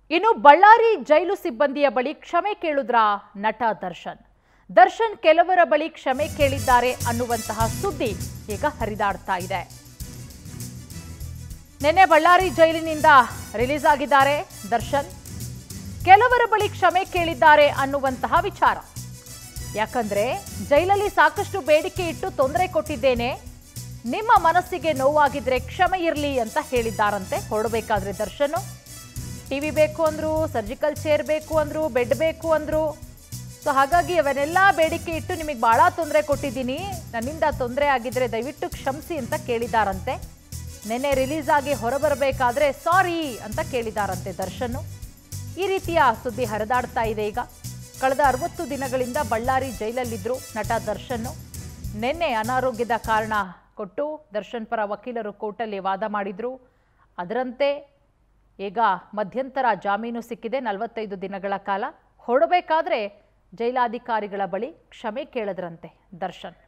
ಇನ್ನು ಬಳ್ಳಾರಿ ಜೈಲು ಸಿಬ್ಬಂದಿಯ ಬಳಿ ಕ್ಷಮೆ ಕೇಳುದ್ರಾ ನಟ ದರ್ಶನ್ ದರ್ಶನ್ ಕೆಲವರ ಬಳಿ ಕ್ಷಮೆ ಕೇಳಿದ್ದಾರೆ ಅನ್ನುವಂತಹ ಸುದ್ದಿ ಈಗ ಹರಿದಾಡ್ತಾ ಇದೆ ನಿನ್ನೆ ಬಳ್ಳಾರಿ ಜೈಲಿನಿಂದ ರಿಲೀಸ್ ಆಗಿದ್ದಾರೆ ದರ್ಶನ್ ಕೆಲವರ ಬಳಿ ಕ್ಷಮೆ ಕೇಳಿದ್ದಾರೆ ಅನ್ನುವಂತಹ ವಿಚಾರ ಯಾಕಂದ್ರೆ ಜೈಲಲ್ಲಿ ಸಾಕಷ್ಟು ಬೇಡಿಕೆ ಇಟ್ಟು ತೊಂದರೆ ಕೊಟ್ಟಿದ್ದೇನೆ ನಿಮ್ಮ ಮನಸ್ಸಿಗೆ ನೋವಾಗಿದ್ರೆ ಕ್ಷಮೆ ಇರಲಿ ಅಂತ ಹೇಳಿದ್ದಾರಂತೆ ಹೊರಡಬೇಕಾದ್ರೆ ದರ್ಶನ್ ಟಿವಿ ಬೇಕು ಅಂದ್ರು ಸರ್ಜಿಕಲ್ ಚೇರ್ ಬೇಕು ಅಂದ್ರು ಬೆಡ್ ಬೇಕು ಅಂದ್ರು ಸೊ ಹಾಗಾಗಿ ಅವನ್ನೆಲ್ಲ ಬೇಡಿಕೆ ಇಟ್ಟು ನಿಮಗೆ ಬಹಳ ತೊಂದರೆ ಕೊಟ್ಟಿದ್ದೀನಿ ನನ್ನಿಂದ ತೊಂದರೆ ಆಗಿದ್ರೆ ದಯವಿಟ್ಟು ಕ್ಷಮಿಸಿ ಅಂತ ಕೇಳಿದಾರಂತೆ ನಿನ್ನೆ ರಿಲೀಸ್ ಆಗಿ ಹೊರಬರಬೇಕಾದ್ರೆ ಸಾರಿ ಅಂತ ಕೇಳಿದಾರಂತೆ ದರ್ಶನ್ ಈ ರೀತಿಯ ಸುದ್ದಿ ಹರಿದಾಡ್ತಾ ಇದೆ ಈಗ ಕಳೆದ ಅರವತ್ತು ದಿನಗಳಿಂದ ಬಳ್ಳಾರಿ ಜೈಲಲ್ಲಿದ್ರು ನಟ ದರ್ಶನ್ ನಿನ್ನೆ ಅನಾರೋಗ್ಯದ ಕಾರಣ ಕೊಟ್ಟು ದರ್ಶನ್ ಪರ ವಕೀಲರು ಕೋರ್ಟಲ್ಲಿ ವಾದ ಮಾಡಿದ್ರು ಅದರಂತೆ ಈಗ ಮಧ್ಯಂತರ ಜಾಮೀನು ಸಿಕ್ಕಿದೆ ನಲವತ್ತೈದು ದಿನಗಳ ಕಾಲ ಹೊರಡಬೇಕಾದ್ರೆ ಜೈಲಾಧಿಕಾರಿಗಳ ಬಳಿ ಕ್ಷಮೆ ಕೇಳಿದ್ರಂತೆ ದರ್ಶನ್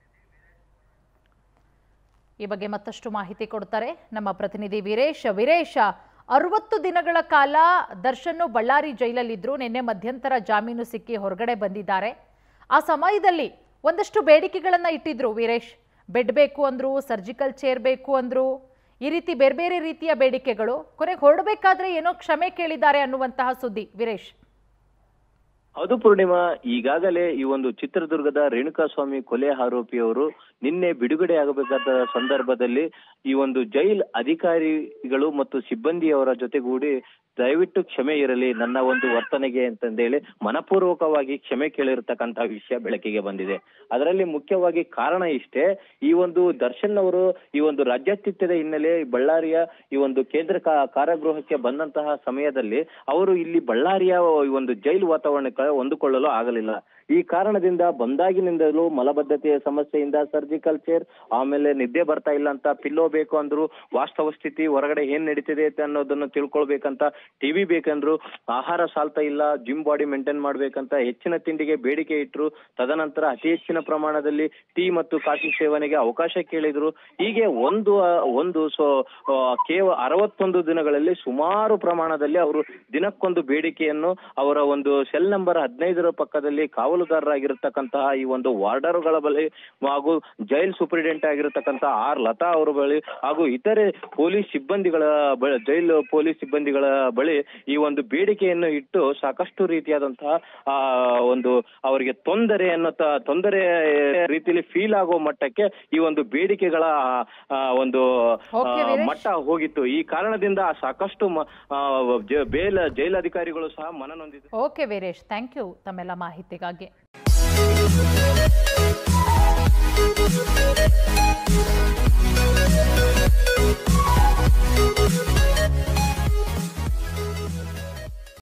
ಈ ಬಗ್ಗೆ ಮತ್ತಷ್ಟು ಮಾಹಿತಿ ಕೊಡ್ತಾರೆ ನಮ್ಮ ಪ್ರತಿನಿಧಿ ವೀರೇಶ್ ವೀರೇಶ್ ಅರವತ್ತು ದಿನಗಳ ಕಾಲ ದರ್ಶನ್ ಬಳ್ಳಾರಿ ಜೈಲಲ್ಲಿದ್ರು ನಿನ್ನೆ ಮಧ್ಯಂತರ ಜಾಮೀನು ಸಿಕ್ಕಿ ಹೊರಗಡೆ ಬಂದಿದ್ದಾರೆ ಆ ಸಮಯದಲ್ಲಿ ಒಂದಷ್ಟು ಬೇಡಿಕೆಗಳನ್ನ ಇಟ್ಟಿದ್ರು ವೀರೇಶ್ ಬೆಡ್ ಬೇಕು ಅಂದ್ರು ಸರ್ಜಿಕಲ್ ಚೇರ್ ಬೇಕು ಅಂದ್ರು ಈ ರೀತಿ ಬೇರೆ ಬೇರೆ ರೀತಿಯ ಬೇಡಿಕೆಗಳು ಕೊನೆಗೆ ಹೊರಡಬೇಕಾದ್ರೆ ಏನೋ ಕ್ಷಮೆ ಕೇಳಿದ್ದಾರೆ ಅನ್ನುವಂತಹ ಸುದ್ದಿ ವೀರೇಶ್ ಹೌದು ಪೂರ್ಣಿಮಾ ಈಗಾಗಲೇ ಈ ಒಂದು ಚಿತ್ರದುರ್ಗದ ರೇಣುಕಾಸ್ವಾಮಿ ಕೊಲೆ ಆರೋಪಿಯವರು ನಿನ್ನೆ ಬಿಡುಗಡೆ ಆಗಬೇಕಾದ ಸಂದರ್ಭದಲ್ಲಿ ಈ ಒಂದು ಜೈಲ್ ಅಧಿಕಾರಿಗಳು ಮತ್ತು ಸಿಬ್ಬಂದಿಯವರ ಜೊತೆಗೂಡಿ ದಯವಿಟ್ಟು ಕ್ಷಮೆ ಇರಲಿ ನನ್ನ ಒಂದು ವರ್ತನೆಗೆ ಅಂತಂದೇಳಿ ಮನಪೂರ್ವಕವಾಗಿ ಕ್ಷಮೆ ಕೇಳಿರ್ತಕ್ಕಂತ ವಿಷಯ ಬೆಳಕಿಗೆ ಬಂದಿದೆ ಅದರಲ್ಲಿ ಮುಖ್ಯವಾಗಿ ಕಾರಣ ಇಷ್ಟೇ ಈ ಒಂದು ದರ್ಶನ್ ಅವರು ಈ ಒಂದು ರಾಜ್ಯಾತಿಥ್ಯದ ಹಿನ್ನೆಲೆ ಬಳ್ಳಾರಿಯ ಈ ಒಂದು ಕೇಂದ್ರ ಕಾ- ಕಾರಾಗೃಹಕ್ಕೆ ಬಂದಂತಹ ಸಮಯದಲ್ಲಿ ಅವರು ಇಲ್ಲಿ ಬಳ್ಳಾರಿಯ ಈ ಒಂದು ಜೈಲು ವಾತಾವರಣಕ್ಕೆ ಹೊಂದಿಕೊಳ್ಳಲು ಆಗಲಿಲ್ಲ ಈ ಕಾರಣದಿಂದ ಬಂದಾಗಿನಿಂದಲೂ ಮಲಬದ್ಧತೆಯ ಸಮಸ್ಯೆಯಿಂದ ಸರ್ಜಿಕಲ್ ಚೇರ್ ಆಮೇಲೆ ನಿದ್ದೆ ಬರ್ತಾ ಇಲ್ಲ ಅಂತ ಪಿಲ್ಲೋ ಬೇಕು ಅಂದ್ರು ವಾಸ್ತವ ಸ್ಥಿತಿ ಹೊರಗಡೆ ಏನ್ ನಡೀತಿದೆ ಅಂತ ಅನ್ನೋದನ್ನ ತಿಳ್ಕೊಳ್ಬೇಕಂತ ಟಿವಿ ಬೇಕಂದ್ರು ಆಹಾರ ಸಾಲ್ತಾ ಇಲ್ಲ ಜಿಮ್ ಬಾಡಿ ಮೇಂಟೈನ್ ಮಾಡ್ಬೇಕಂತ ಹೆಚ್ಚಿನ ತಿಂಡಿಗೆ ಬೇಡಿಕೆ ಇಟ್ರು ತದನಂತರ ಅತಿ ಹೆಚ್ಚಿನ ಪ್ರಮಾಣದಲ್ಲಿ ಟೀ ಮತ್ತು ಕಾಫಿ ಸೇವನೆಗೆ ಅವಕಾಶ ಕೇಳಿದ್ರು ಹೀಗೆ ಒಂದು ಆ, ಒಂದು ಸೊ ಕೇವಲ ಅರವತ್ತೊಂದು ದಿನಗಳಲ್ಲಿ ಸುಮಾರು ಪ್ರಮಾಣದಲ್ಲಿ ಅವರು ದಿನಕ್ಕೊಂದು ಬೇಡಿಕೆಯನ್ನು ಅವರ ಒಂದು ಸೆಲ್ ನಂಬರ್ ಹದಿನೈದರ ಪಕ್ಕದಲ್ಲಿ ಕಾವಲುಗಾರರಾಗಿರ್ತಕ್ಕಂತಹ ಈ ಒಂದು ವಾರ್ಡರ್ಗಳ ಬಳಿ ಹಾಗೂ ಜೈಲ್ ಸೂಪರಿಂಟೆಂಡೆಂಟ್ ಆಗಿರತಕ್ಕಂತಹ ಆರ್ ಲತಾ ಅವರ ಬಳಿ ಹಾಗೂ ಇತರೆ ಪೊಲೀಸ್ ಸಿಬ್ಬಂದಿಗಳ ಬ- ಜೈಲ್ ಪೊಲೀಸ್ ಸಿಬ್ಬಂದಿಗಳ ಬಳಿ ಈ ಒಂದು ಬೇಡಿಕೆಯನ್ನು ಇಟ್ಟು ಸಾಕಷ್ಟು ರೀತಿಯಾದಂತಹ ಆ ಒಂದು ಅವರಿಗೆ ತೊಂದರೆ ಅನ್ನೋ ತ- ತೊಂದರೆ ರೀತಿಯಲ್ಲಿ ಫೀಲ್ ಆಗೋ ಮಟ್ಟಕ್ಕೆ ಈ ಒಂದು ಬೇಡಿಕೆಗಳ ಆ, ಒಂದು ಆ, Okay, ವೀರೇಶ್. ಮಟ್ಟ ಹೋಗಿತ್ತು ಈ ಕಾರಣದಿಂದ ಸಾಕಷ್ಟು ಮ- ಆ, ಜ- ಬೇಲ್ ಜೈಲಧಿಕಾರಿಗಳು ಸಹ ಮನನೊಂದಿದ್ರು ಓಕೆ ವೀರೇಶ್ ಥ್ಯಾಂಕ್ ಯು ತಮ್ಮೆಲ್ಲ ಮಾಹಿತಿಗಾಗಿ